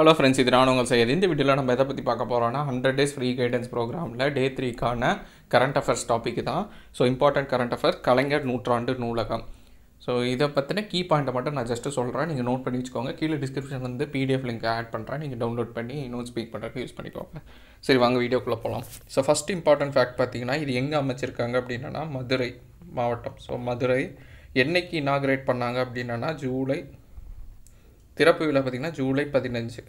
hello friends இது நான் உங்கள் செய்யது இந்த வீடியோவில் நம்ம எதை பற்றி பார்க்க போகிறோம்னா ஹண்ட்ரட் டேஸ் ஃப்ரீ கைடன்ஸ் ப்ரோக்ராமில் டே த்ரீக்கான கரண்ட் அஃபேர்ஸ் டாபிக் தான் so important current affair Kalaignar நூற்றாண்டு நூலகம் ஸோ இதை பற்றின கீ பாயிண்ட்டை மட்டும் நான் ஜஸ்ட்டு சொல்கிறேன் நீங்கள் நோட் பண்ணி வச்சுக்கோங்க கீழே டிஸ்கிரிப்ஷன் வந்து பிடிஎஃப் லிங்க் ஆட் பண்ணுறேன் நீங்கள் டவுன்லோட் பண்ணி நோட் ஸ்பீக் பண்ணுறதுக்கு யூஸ் பண்ணிக்கோங்க சரி வாங்க வீடியோக்குள்ளே போகலாம் ஸோ ஃபஸ்ட் இம்பார்ட்டன்ட் ஃபேக்ட் பார்த்தீங்கன்னா இது எங்கே அமைச்சிருக்காங்க அப்படின்னா மதுரை மாவட்டம் ஸோ மதுரை என்னைக்கு இனாகிரேட் பண்ணாங்க அப்படின்னா ஜூலை திறப்பு விழா பார்த்திங்கன்னா ஜூலை பதினஞ்சு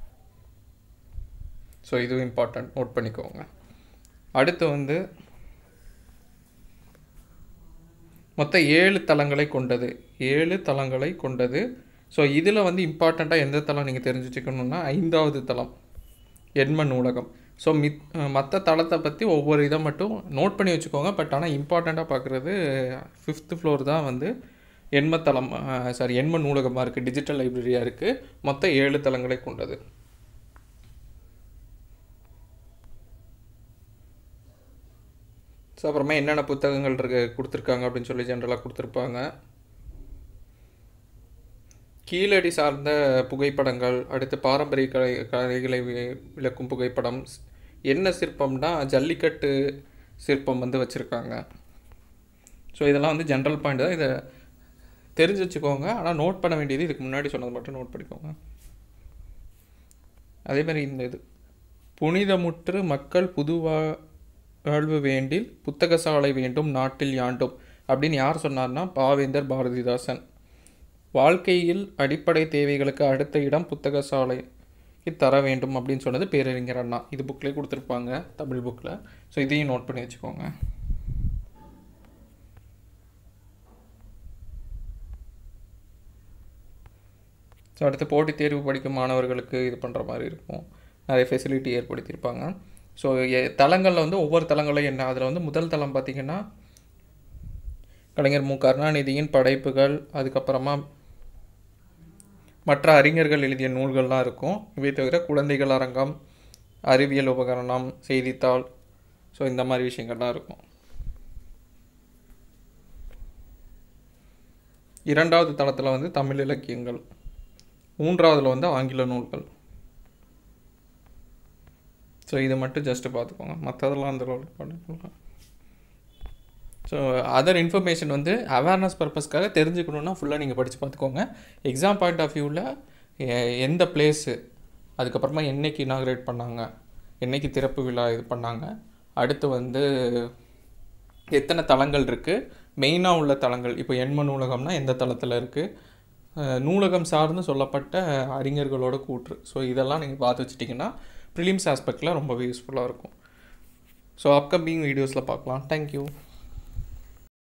ஸோ இதுவும் இம்பார்ட்டன்ட் நோட் பண்ணிக்கோங்க அடுத்து வந்து மொத்தம் ஏழு தளங்களை கொண்டது ஏழு தளங்களை கொண்டது ஸோ இதில் வந்து இம்பார்ட்டண்ட்டாக எந்த தளம் நீங்கள் தெரிஞ்சு வச்சுக்கணுன்னா ஐந்தாவது தளம் எண்ம நூலகம் ஸோ மித் மற்ற தளத்தை பற்றி ஒவ்வொரு இதை மட்டும் நோட் பண்ணி வச்சுக்கோங்க பட் ஆனால் இம்பார்ட்டண்ட்டாக பார்க்குறது ஃபிஃப்த்து ஃப்ளோர் தான் வந்து எண்மத்தளம் சாரி எண்ம நூலகமாக இருக்குது டிஜிட்டல் லைப்ரரியாக இருக்குது மொத்தம் ஏழு தளங்களை கொண்டது ஸோ அப்புறமா என்னென்ன புத்தகங்கள் இருக்கு கொடுத்துருக்காங்க அப்படின்னு சொல்லி ஜென்ரலாக கொடுத்துருப்பாங்க கீழடி சார்ந்த புகைப்படங்கள் அடுத்து பாரம்பரிய கலை கலைகளை வி- விளக்கும் புகைப்படம் என்ன சிற்பம்னா ஜல்லிக்கட்டு சிற்பம் வந்து வச்சுருக்காங்க ஸோ இதெல்லாம் வந்து ஜென்ரல் பாயிண்ட் தான் இதை தெரிஞ்சு வச்சுக்கோங்க ஆனால் நோட் பண்ண வேண்டியது இதுக்கு முன்னாடி சொன்னது மட்டும் நோட் பண்ணிக்கோங்க அதே மாதிரி இந்த இது புனிதமுற்று மக்கள் புது வா- வாழ்வு வேண்டில் புத்தக சாலை வேண்டும் நாட்டில் யாண்டும் அப்படின்னு யார் சொன்னார்னா பாவேந்தர் பாரதிதாசன் வாழ்க்கையில் அடிப்படை தேவைகளுக்கு அடுத்த இடம் புத்தக சாலை தர வேண்டும் அப்படின்னு சொன்னது பேரறிஞர் அண்ணா இது புக்லேயே கொடுத்துருப்பாங்க தமிழ் புக்கில் ஸோ இதையும் நோட் பண்ணி வச்சுக்கோங்க ஸோ அடுத்து போட்டித் தேர்வு படிக்கும் மாணவர்களுக்கு இது பண்ணுற மாதிரி இருக்கும் நிறைய ஃபெசிலிட்டி ஏற்படுத்தியிருப்பாங்க ஸோ தளங்களில் வந்து ஒவ்வொரு தளங்களும் என்ன அதில் வந்து முதல் தளம் பார்த்திங்கன்னா கலைஞர் மு கருணாநிதியின் படைப்புகள் அதுக்கப்புறமா மற்ற அறிஞர்கள் எழுதிய நூல்கள்லாம் இருக்கும் இவை தவிர குழந்தைகள் அரங்கம் அறிவியல் உபகரணம் செய்தித்தாள் ஸோ இந்த மாதிரி விஷயங்கள்லாம் இருக்கும் இரண்டாவது தளத்தில் வந்து தமிழ் இலக்கியங்கள் மூன்றாவதுல வந்து ஆங்கில நூல்கள் ஸோ இதை மட்டும் ஜஸ்ட்டு பார்த்துக்கோங்க மற்றதெல்லாம் அந்த பண்ணிக்கலாம் ஸோ அதர் இன்ஃபர்மேஷன் வந்து அவேர்னஸ் பர்பஸ்க்காக தெரிஞ்சுக்கணுன்னா ஃபுல்லாக நீங்கள் படித்து பார்த்துக்கோங்க எக்ஸாம் பாயிண்ட் ஆஃப் வியூவில் எந்த பிளேஸு அதுக்கப்புறமா என்னைக்கு இனாகிரேட் பண்ணாங்க என்னைக்கு திறப்பு விழா இது பண்ணாங்க அடுத்து வந்து எத்தனை தளங்கள் இருக்குது மெயினாக உள்ள தளங்கள் இப்போ எண்ம நூலகம்னா எந்த தளத்தில் இருக்குது நூலகம் சார்ந்து சொல்லப்பட்ட அறிஞர்களோட கூற்று ஸோ இதெல்லாம் நீங்கள் பார்த்து வச்சிட்டிங்கன்னா ப்ரிலிம்ஸ் ஆஸ்பெக்டில் ரொம்பவே யூஸ்ஃபுல்லாக இருக்கும் ஸோ அப்கமிங் வீடியோஸில் பார்க்கலாம் தேங்க்யூ